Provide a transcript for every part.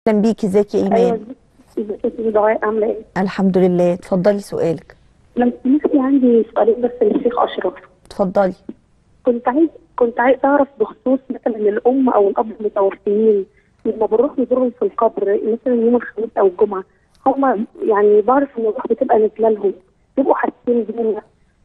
اهلا بيكي ازيك يا ايمان ايوه ازيك يا دعاء عامله ايه؟ الحمد لله اتفضلي سؤالك لو سمحتي عندي سؤالين بس للشيخ اشرف اتفضلي كنت عايز كنت عايز اعرف بخصوص مثلا الام او الاب المتوفيين لما بنروح نزورهم في القبر مثلا يوم الخميس او الجمعه هم يعني بعرف ان الروح بتبقى نازله لهم بيبقوا حاسين بينا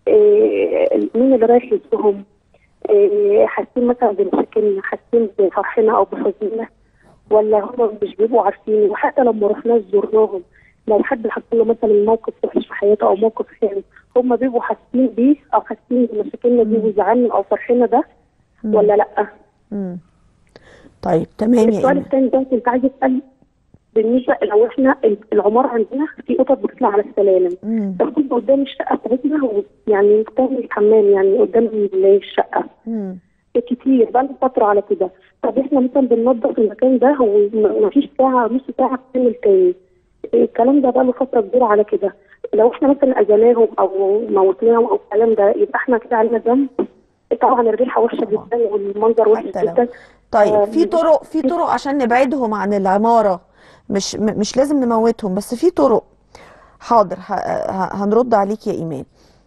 إيه مين اللي رايح يزورهم إيه حاسين مثلا بمشاكلنا حاسين بفرحنا او بحزننا ولا هم مش بيبقوا عارفين وحتى لما رحنا زورناهم لو حد حصل له مثلا موقف وحش في حياته او موقف حلو هم بيبقوا حاسين بيه او حاسين بمشاكلنا دي وزعلنا او فرحنا ده ولا لا مم. طيب تمام يا السؤال ايمان الثاني ده كنت عايزه اسال بالنسبه لو احنا العماره عندنا في قطط بتطلع على السلالم مم. تكون قدام الشقه بتاعتنا و- يعني قدام الحمام يعني قدام الشقه مم. كتير بقى لنا فتره على كده طب احنا مثلا بننظف المكان ده وما فيش ساعه نص ساعه بنعمل تاني الكلام ده بقى له فتره كبيره على كده لو احنا مثلا اذيناهم او موتناهم او الكلام ده يبقى احنا كده علينا ذنب طبعا الريحه وحشه جدا والمنظر وحش حتى لو- جدا طيب في آم، طرق في طرق عشان نبعدهم عن العمارة مش م- مش لازم نموتهم بس في طرق حاضر ه- ه- هنرد عليك يا ايمان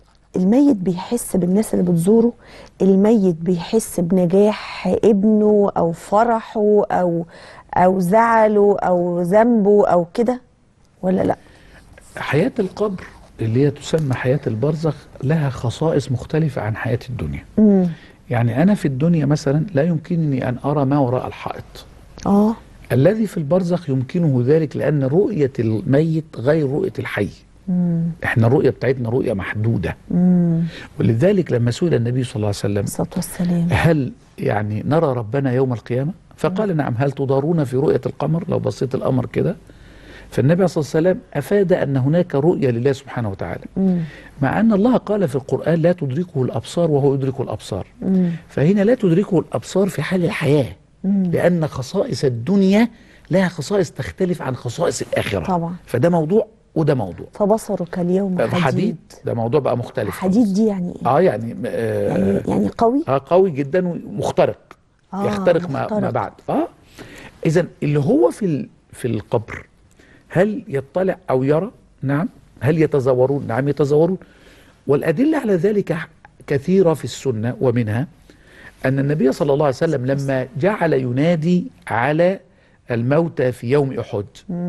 الميت بيحس بالناس اللي بتزوره الميت بيحس بنجاح ابنه او فرحه او او زعله او ذنبه او كده ولا لا حياة القبر اللي هي تسمى حياة البرزخ لها خصائص مختلفة عن حياة الدنيا امم يعني أنا في الدنيا مثلا لا يمكنني أن أرى ما وراء الحائط اه الذي في البرزخ يمكنه ذلك لأن رؤية الميت غير رؤية الحي امم احنا الرؤية بتاعتنا رؤية محدودة امم ولذلك لما سئل النبي صلى الله عليه وسلم الصلاه والسلام هل يعني نرى ربنا يوم القيامة فقال نعم هل تضارون في رؤية القمر لو بصيت القمر كده فالنبي صلى الله عليه وسلم أفاد أن هناك رؤية لله سبحانه وتعالى امم مع أن الله قال في القرآن لا تدركه الأبصار وهو يدرك الأبصار امم فهنا لا تدركه الأبصار في حال الحياة لأن خصائص الدنيا لها خصائص تختلف عن خصائص الآخرة طبعا. فده موضوع وده موضوع فبصرك اليوم حديد حديد ده موضوع بقى مختلف حديد دي يعني ايه؟ اه يعني آه يعني يعني قوي اه قوي جدا ومخترق آه، يخترق ما, مخترق. ما بعد اه اذا اللي هو في ال- في القبر هل يطلع او يرى نعم هل يتزورون نعم يتزورون والادله على ذلك كثيره في السنه ومنها ان النبي صلى الله عليه وسلم لما جعل ينادي على الموتى في يوم احد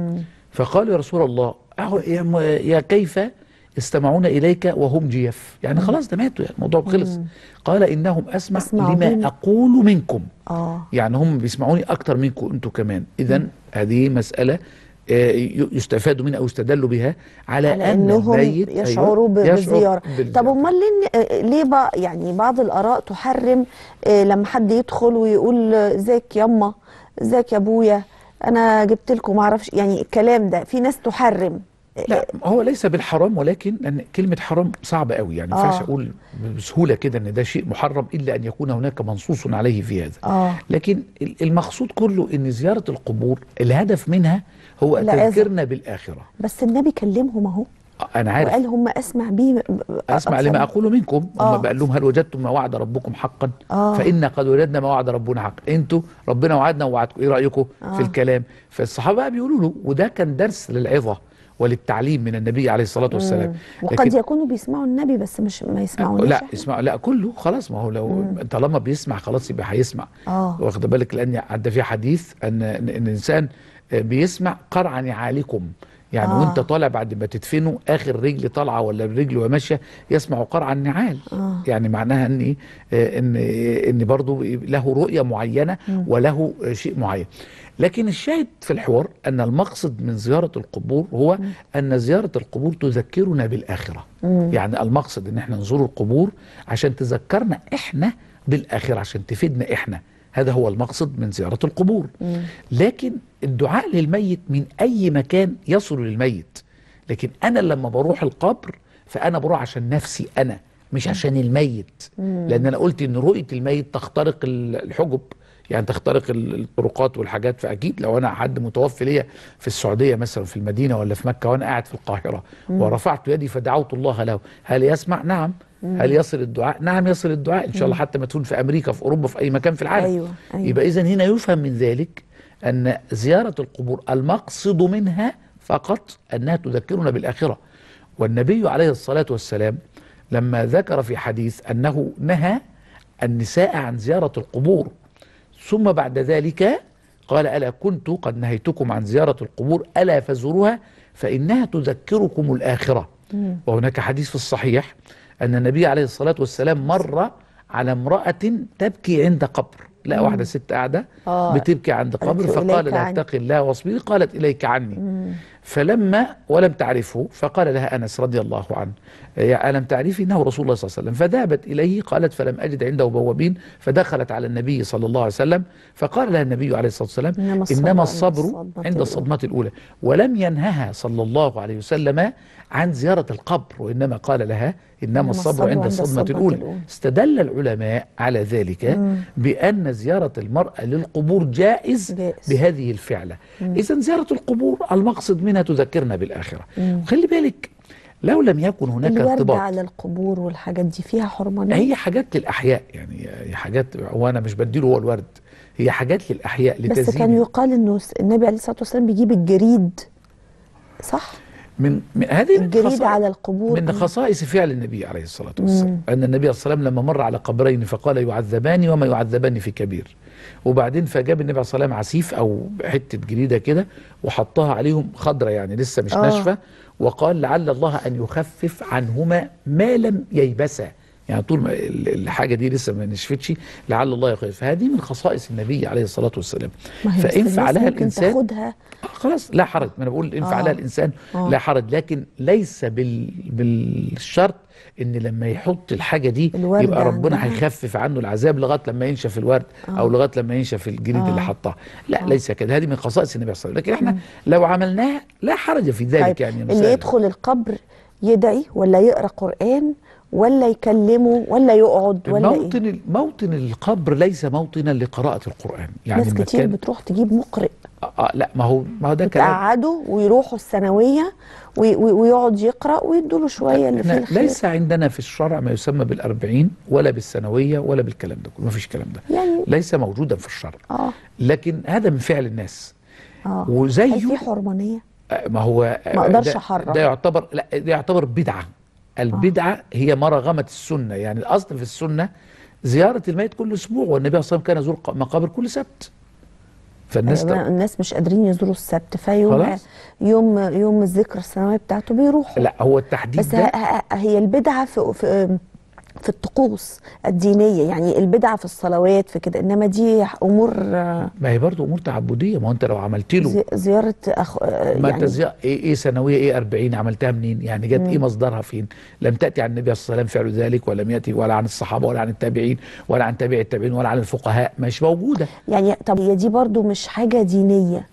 فقال يا رسول الله أهو يا, م- يا كيف يستمعون إليك وهم جيف يعني خلاص ده ماتوا يعني الموضوع خلص قال إنهم أسمع أسمع لما بهم. أقول منكم اه يعني هم بيسمعوني أكتر منكم أنتم كمان إذا هذه مسألة آه، ي- يستفاد منها أو يستدل بها على, على أن انهم الميت يشعروا ب- أيوة بالزياره بالزيارة. طب امال ليه آه، ليه بقى يعني بعض الاراء تحرم آه، لما حد يدخل ويقول آه، ازيك ياما ازيك يا ابويا انا جبت لكم ما اعرفش يعني الكلام ده في ناس تحرم لا هو ليس بالحرام ولكن أن كلمة حرام صعبة قوي يعني ما ينفعش آه. أقول بسهولة كده أن ده شيء محرم إلا أن يكون هناك منصوص عليه في هذا اه لكن ال- المقصود كله ان زياره القبور الهدف منها هو العظة. تذكرنا بالاخره بس النبي كلمهم اهو انا عارف وقال هم اسمع بيه اسمع لما اقول منكم آه. هم قال لهم هل وجدتم ما وعد ربكم حقا آه. فانا قد وجدنا ما وعد ربنا حقا انتوا ربنا وعدنا ووعدكم ايه رايكم آه. في الكلام فالصحابه بقى بيقولوا له وده كان درس للعظه وللتعليم من النبي عليه الصلاه والسلام وقد لكن- يكونوا بيسمعوا النبي بس مش ما يسمعوناش لا إحنا. اسمع لا كله خلاص ما هو لو طالما بيسمع خلاص يبقى هيسمع اه واخد بالك لان عدى في حديث ان ان إن الانسان بيسمع قرع نعالكم يعني آه. آه. وانت طالع بعد ما تدفنه اخر رجل طالعه ولا رجل وماشيه يسمع قرع النعال آه. يعني معناها ان إيه؟ آه، ان ان برضه له رؤيه معينه وله آه، شيء معين لكن الشاهد في الحوار ان المقصد من زياره القبور هو ان زياره القبور تذكرنا بالاخره يعني المقصد ان احنا نزور القبور عشان تذكرنا احنا بالاخره عشان تفيدنا احنا هذا هو المقصد من زياره القبور لكن الدعاء للميت من اي مكان يصل للميت لكن انا لما بروح القبر فانا بروح عشان نفسي انا مش عشان الميت لان انا قلت ان رؤيه الميت تخترق ال- الحجب يعني تخترق ال- الطرقات والحاجات فاكيد لو انا حد متوفي ليا في السعوديه مثلا في المدينه ولا في مكه وانا قاعد في القاهره ورفعت يدي فدعوت الله له هل يسمع نعم هل يصل الدعاء نعم يصل الدعاء ان شاء الله حتى ما تكون في امريكا في اوروبا في اي مكان في العالم أيوة، أيوة. يبقى اذا هنا يفهم من ذلك أن زيارة القبور المقصد منها فقط أنها تذكرنا بالآخرة والنبي عليه الصلاة والسلام لما ذكر في حديث أنه نهى النساء عن زيارة القبور ثم بعد ذلك قال ألا كنت قد نهيتكم عن زيارة القبور ألا فزوروها فإنها تذكركم الآخرة وهناك حديث في الصحيح أن النبي عليه الصلاة والسلام مر على امرأة تبكي عند قبر لا واحدة ست قاعدة آه. بتبكي عند قالت قبر له فقال إليك لها عني. اتق الله واصبري قالت إليك عني فلما ولم تعرفه فقال لها أنس رضي الله عنه يا ألم تعرفي إنه رسول الله صلى الله عليه وسلم فذهبت إليه قالت فلم أجد عنده بوابين فدخلت على النبي صلى الله عليه وسلم فقال لها النبي عليه الصلاة والسلام إنما الصبر إنما عند الصبر الصدمة عند الأولى. الصدمة الأولى ولم ينهها صلى الله عليه وسلم عن زيارة القبر وإنما قال لها إنما الصبر عند الصدمة الأولى استدل العلماء على ذلك بأن زيارة المرأة للقبور جائز جائز. بهذه الفعلة إذا زيارة القبور المقصد منها تذكرنا بالآخرة خلي بالك لو لم يكن هناك الورد ارتباط على القبور والحاجات دي فيها حرمانية هي حاجات للأحياء يعني هي حاجات وأنا مش بديله هو الورد هي حاجات للأحياء بس لتزيين كان يقال انه س- النبي عليه الصلاة والسلام بيجيب الجريد صح من, من هذه من الجريد خصائص- على القبور من آه. خصائص فعل النبي عليه الصلاة والسلام أن النبي صلى الله عليه وسلم لما مر على قبرين فقال يعذبان وما يعذبان في كبير وبعدين فجاب النبي صلى الله عليه وسلم عسيف أو حتة جريدة كده وحطها عليهم خضرة يعني لسه مش آه. ناشفة وقال لعل الله أن يخفف عنهما ما لم ييبسا يعني طول ما ال- الحاجة دي لسه ما نشفتش لعل الله يخفف فهذه من خصائص النبي عليه الصلاة والسلام ما هي بس فإن الناس فعلها ممكن الإنسان تاخدها آه، خلاص لا حرج ما انا بقول ان آه. فعلها الانسان آه. لا حرج لكن ليس بال بالشرط ان لما يحط الحاجه دي الورد يبقى ربنا عندها. هيخفف عنه العذاب لغايه لما ينشف الورد او لغايه لما ينشف الجريد آه. اللي حطها لا ليس كده هذه من خصائص النبي صلى الله عليه وسلم لكن احنا لو عملناها لا حرج في ذلك طيب يعني يا اللي مسائل. يدخل القبر يدعي ولا يقرا قرآن ولا يكلمه ولا يقعد ولا ايه موطن موطن القبر ليس موطنا لقراءه القران يعني ناس كتير المكان بتروح تجيب مقرئ آه آه، لا ما هو ما هو ده كلام تقعدوا ويروحوا الثانويه وي- وي- ويقعد يقرا ويدوا له شويه اللي فيه احنا الخير ليس عندنا في الشرع ما يسمى بالأربعين ولا بالسنوية ولا بالكلام ده كله ما فيش الكلام ده يعني ليس موجودا في الشرع اه لكن هذا من فعل الناس اه وزيه هل في حرمانيه آه، ما هو آه، ما أقدرش ده- أحرم. ده يعتبر لا ده يعتبر بدعة البدعة هي ما رغمت السنة يعني الأصل في السنة زيارة الميت كل أسبوع والنبي صلى الله عليه وسلم كان يزور ق- مقابر كل سبت فالناس أيوة ت- الناس مش قادرين يزوروا السبت فيوم خلاص. يوم يوم الذكرى السنويه بتاعته بيروحوا لا هو التحديد بس ده ه- ه- هي البدعه في في في الطقوس الدينيه يعني البدعه في الصلوات في كده انما دي امور آه، ما هي برضه أمور تعبدية ما هو أنت لو عملت له زي- زياره أخ... آه، ما يعني انت زي... ايه ايه ثانويه ايه 40 عملتها منين يعني جت ايه مصدرها فين لم تاتي عن النبي صلى الله عليه وسلم فعل ذلك ولم ياتي ولا عن الصحابه ولا عن التابعين ولا عن تابع التابعين ولا عن الفقهاء مش موجوده يعني طب هي دي برضو مش حاجه دينيه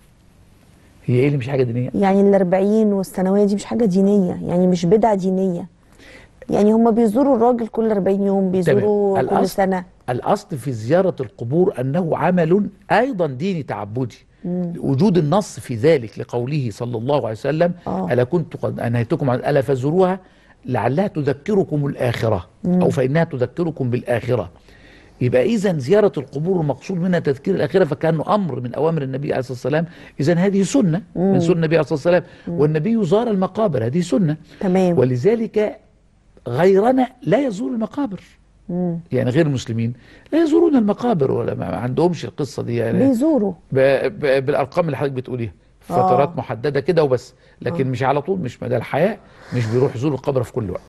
هي ايه اللي مش حاجه دينيه يعني الأربعين والثانويه دي مش حاجه دينيه يعني مش بدعه دينيه يعني هم بيزوروا الراجل كل 40 يوم بيزوروا تمام. كل الأصل- سنه الاصل في زياره القبور انه عمل ايضا ديني تعبدي وجود النص في ذلك لقوله صلى الله عليه وسلم آه. الا كنت قد انهيتكم عن الا فزوروها لعلها تذكركم الاخره او فانها تذكركم بالاخره يبقى اذا زياره القبور المقصود منها تذكير الاخره فكانه امر من اوامر النبي عليه الصلاه والسلام اذا هذه سنه من سنه النبي عليه الصلاه والسلام والنبي زار المقابر هذه سنه تمام ولذلك غيرنا لا يزور المقابر مم. يعني غير المسلمين لا يزورون المقابر ولا ما عندهمش القصه دي يعني بيزوروا ب ب بالارقام اللي حضرتك بتقوليها فترات محدده كده وبس لكن مش على طول مش مدى الحياه مش بيروح يزور القبر في كل وقت